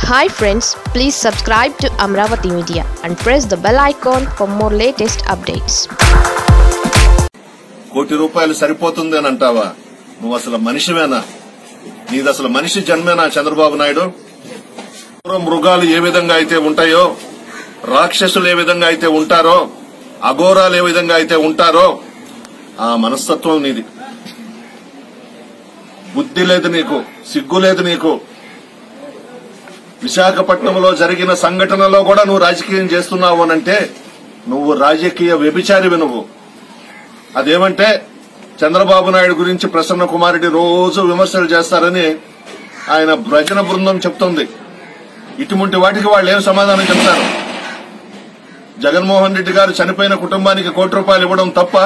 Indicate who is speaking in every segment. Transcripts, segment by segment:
Speaker 1: hi friends please subscribe to Amaravati media and press the bell icon for more latest updates
Speaker 2: కోటి రూపాయలు సరిపోతుంది అని అంటావా నువ్వు అసలు మనిషివేనా నీది అసలు మనిషి జన్మేనా చంద్రబాబు నాయుడు క్రూర మృగాలు ఏ విధంగా అయితే ఉంటాయో రాక్షసులు ఏ విధంగా అయితే ఉంటారో అఘోరాలు ఏ విధంగా అయితే ఉంటారో ఆ మనస్తత్వం నీది బుద్ధి లేదు నీకు సిగ్గు లేదు నీకు విశాఖపట్నంలో జరిగిన సంఘటనలో కూడా నువ్వు రాజకీయం చేస్తున్నావు అనంటే నువ్వు రాజకీయ వ్యభిచారివి నువ్వు అదేమంటే చంద్రబాబు నాయుడు గురించి ప్రసన్న కుమారుడి రోజు విమర్శలు చేస్తారని ఆయన భజన బృందం చెప్తోంది ఇటువంటి వాటికి వాళ్ళు ఏం సమాధానం చెప్తారు జగన్మోహన్ రెడ్డి గారు చనిపోయిన కుటుంబానికి కోటి రూపాయలు ఇవ్వడం తప్ప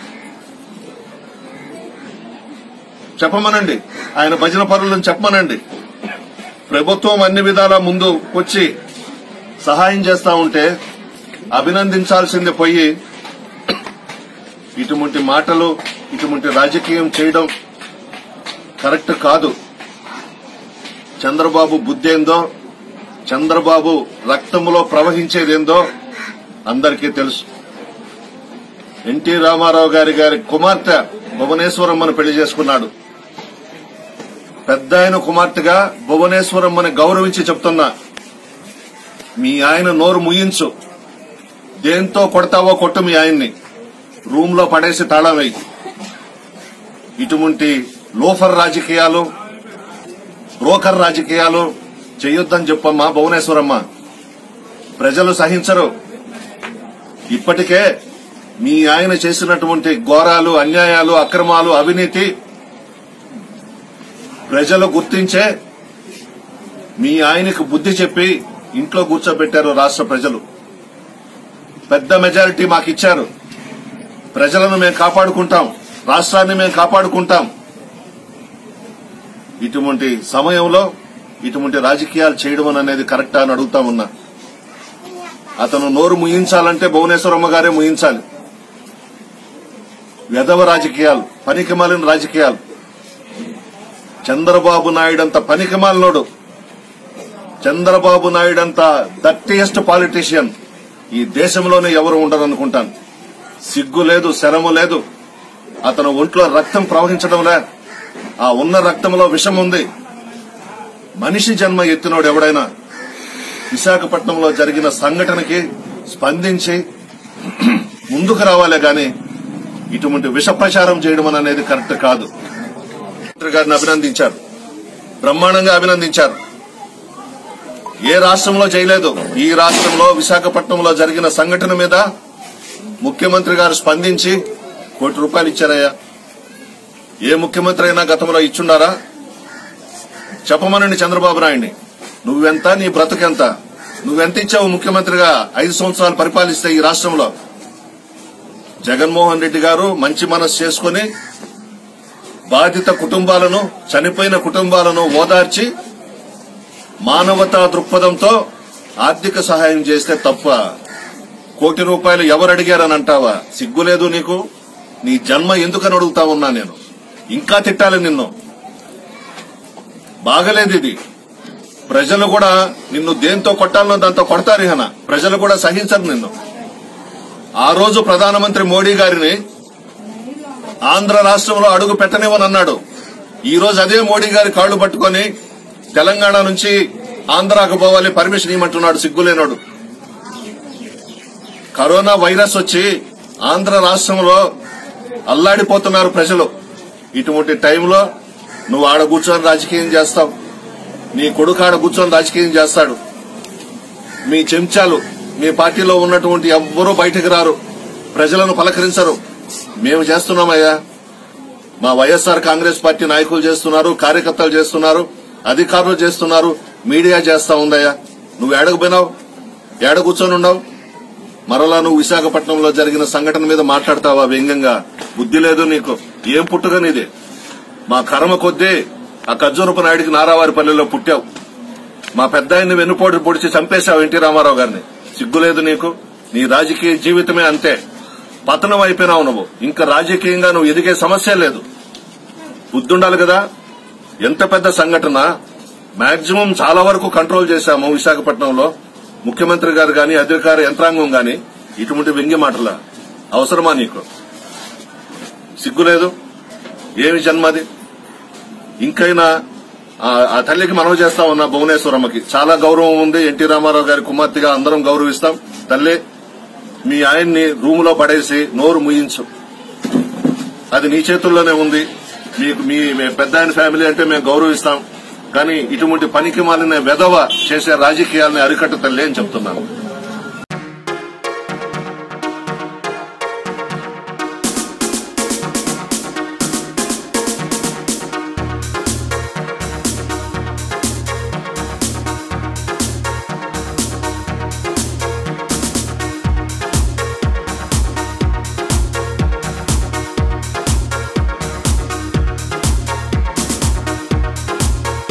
Speaker 2: చెప్పమనండి ఆయన భజన పరులను చెప్పమనండి ప్రభుత్వం అన్ని విధాల ముందు వచ్చి సహాయం చేస్తా ఉంటే అభినందించాల్సింది పోయి ఇటువంటి మాటలు ఇటువంటి రాజకీయం చేయడం కరెక్ట్ కాదు చంద్రబాబు బుద్ధేందో చంద్రబాబు రక్తములో ప్రవహించేదేందో అందరికీ తెలుసు ఎన్టీ రామారావు గారి గారి కుమార్తె భువనేశ్వరమ్మను పెళ్లి చేసుకున్నాడు పెద్ద ఆయన కుమార్తెగా భువనేశ్వరమ్మని గౌరవించి చెప్తున్నా మీ ఆయన నోరు ముయించు దేంతో కొడతావో కొట్టు మీ ఆయన్ని రూమ్ లో పడేసి తాళం వేయి ఇటువంటి లోఫర్ రాజకీయాలు బ్రోకర్ రాజకీయాలు చేయొద్దని చెప్పమ్మా భువనేశ్వరమ్మ ప్రజలు సహించరు ఇప్పటికే మీ ఆయన చేసినటువంటి ఘోరాలు అన్యాయాలు అక్రమాలు అవినీతి ప్రజలు గుర్తించే మీ ఆయనకు బుద్ధి చెప్పి ఇంట్లో కూర్చోబెట్టారు రాష్ట్ర ప్రజలు పెద్ద మెజారిటీ మాకిచ్చారు ప్రజలను మేము కాపాడుకుంటాం రాష్ట్రాన్ని మేము కాపాడుకుంటాం ఇటువంటి సమయంలో ఇటువంటి రాజకీయాలు చేయడం అనేది కరెక్టా అని అడుగుతా ఉన్నా అతను నోరు ముయించాలంటే భువనేశ్వరమ్మ గారే ముయించాలి వెధవ రాజకీయాలు పనికిమాలిన రాజకీయాలు చంద్రబాబు నాయుడంత పనికిమాలినోడు చంద్రబాబు నాయుడంత దట్టియెస్ట్ పాలిటీషియన్ ఈ దేశంలోనే ఎవరు ఉండరనుకుంటాను సిగ్గు లేదు శరము లేదు అతను ఒంట్లో రక్తం ప్రవహించడంలే ఆ ఉన్న రక్తంలో విషం ఉంది మనిషి జన్మ ఎత్తినోడు ఎవడైనా విశాఖపట్నంలో జరిగిన సంఘటనకి స్పందించి ముందుకు రావాలే గాని ఇటువంటి విష ప్రచారం చేయడం అనేది కరెక్ట్ కాదు ముఖ్యమంత్రి గారిని అభినందించారు బ్రహ్మాండంగా అభినందించారు ఏ రాష్ట్రంలో చేయలేదు ఈ రాష్ట్రంలో విశాఖపట్నంలో జరిగిన సంఘటన మీద ముఖ్యమంత్రి గారు స్పందించి కోటి రూపాయలు ఇచ్చారయ్యా ఏ ముఖ్యమంత్రి అయినా గతంలో ఇచ్చున్నారా చెప్పమనండి చంద్రబాబు నాయుడిని నువ్వెంత నీ బ్రతుకెంత నువ్వెంత ఇచ్చావు ముఖ్యమంత్రిగా ఐదు సంవత్సరాలు పరిపాలిస్తే ఈ రాష్ట్రంలో జగన్మోహన్ రెడ్డి గారు మంచి మనసు చేసుకుని బాధిత కుటుంబాలను చనిపోయిన కుటుంబాలను ఓదార్చి మానవతా దృక్పథంతో ఆర్థిక సహాయం చేస్తే తప్ప కోటి రూపాయలు ఎవరు అడిగారని అంటావా సిగ్గులేదు నీకు నీ జన్మ ఎందుకని అడుగుతా ఉన్నా నేను ఇంకా తిట్టాలి నిన్ను బాగలేదు ఇది ప్రజలు కూడా నిన్ను దేంతో కొట్టాలనో దాంతో కొడతారు ఇహన ప్రజలు కూడా సహించరు నిన్ను ఆ రోజు ప్రధానమంత్రి మోడీ గారిని ఆంధ్ర రాష్ట్రంలో అడుగు పెట్టనివ్వని అన్నాడు ఈ రోజు అదే మోడీ గారి కాళ్లు పట్టుకొని తెలంగాణ నుంచి ఆంధ్రాకు పోవాలి పర్మిషన్ ఇవ్వమంటున్నాడు సిగ్గులేనాడు కరోనా వైరస్ వచ్చి ఆంధ్ర రాష్ట్రంలో అల్లాడిపోతున్నారు ప్రజలు ఇటువంటి టైంలో నువ్వు ఆడ కూర్చొని రాజకీయం చేస్తావు నీ కొడుకు ఆడ కూర్చొని రాజకీయం చేస్తాడు మీ చెంచాలు మీ పార్టీలో ఉన్నటువంటి ఎవ్వరూ బయటకు రారు ప్రజలను పలకరించరు మేము చేస్తున్నామయ్యా మా వైఎస్ఆర్ కాంగ్రెస్ పార్టీ నాయకులు చేస్తున్నారు కార్యకర్తలు చేస్తున్నారు అధికారులు చేస్తున్నారు మీడియా చేస్తా ఉందయ్యా నువ్వు ఏడకు పోయినావు ఏడ కూర్చొని ఉండవు మరలా నువ్వు విశాఖపట్నంలో జరిగిన సంఘటన మీద మాట్లాడతావా వ్యంగ్యంగా బుద్ధి లేదు నీకు ఏం పుట్టుక నీది మా కర్మ కొద్దీ ఆ ఖర్జూరపు నాయుడికి నారావారిపల్లిలో పుట్టావు మా పెద్ద ఆయన్ని వెన్నుపోటు పొడిచి చంపేశావు ఎన్టీ రామారావు గారిని సిగ్గులేదు నీకు నీ రాజకీయ జీవితమే అంతే పతనం అయిపోయినావు నువ్వు ఇంకా రాజకీయంగా నువ్వు ఎదిగే సమస్య లేదు బుద్ధుండాలి కదా ఎంత పెద్ద సంఘటన మాక్సిమం చాలా వరకు కంట్రోల్ చేశాము విశాఖపట్నంలో ముఖ్యమంత్రి గారు గాని అధికార యంత్రాంగం గాని ఇటువంటి వ్యంగ్య మాటల అవసరమా నీకు సిగ్గులేదు ఏమి జన్మది ఇంకైనా ఆ- ఆ తల్లికి మనవి చేస్తా ఉన్నా భువనేశ్వరమ్మకి చాలా గౌరవం ఉంది ఎన్టీ రామారావు గారి కుమార్తెగా అందరం గౌరవిస్తాం తల్లి మీ ఆయన్ని రూమ్ లో పడేసి నోరు ముయించు అది నీ చేతుల్లోనే ఉంది మీకు మీ మీ పెద్ద ఆయన ఫ్యామిలీ అంటే మేము గౌరవిస్తాం కానీ ఇటువంటి పనికి మాలిన వెధవ చేసే రాజకీయాల్ని అరికట్టు తల్లి అని చెప్తున్నాను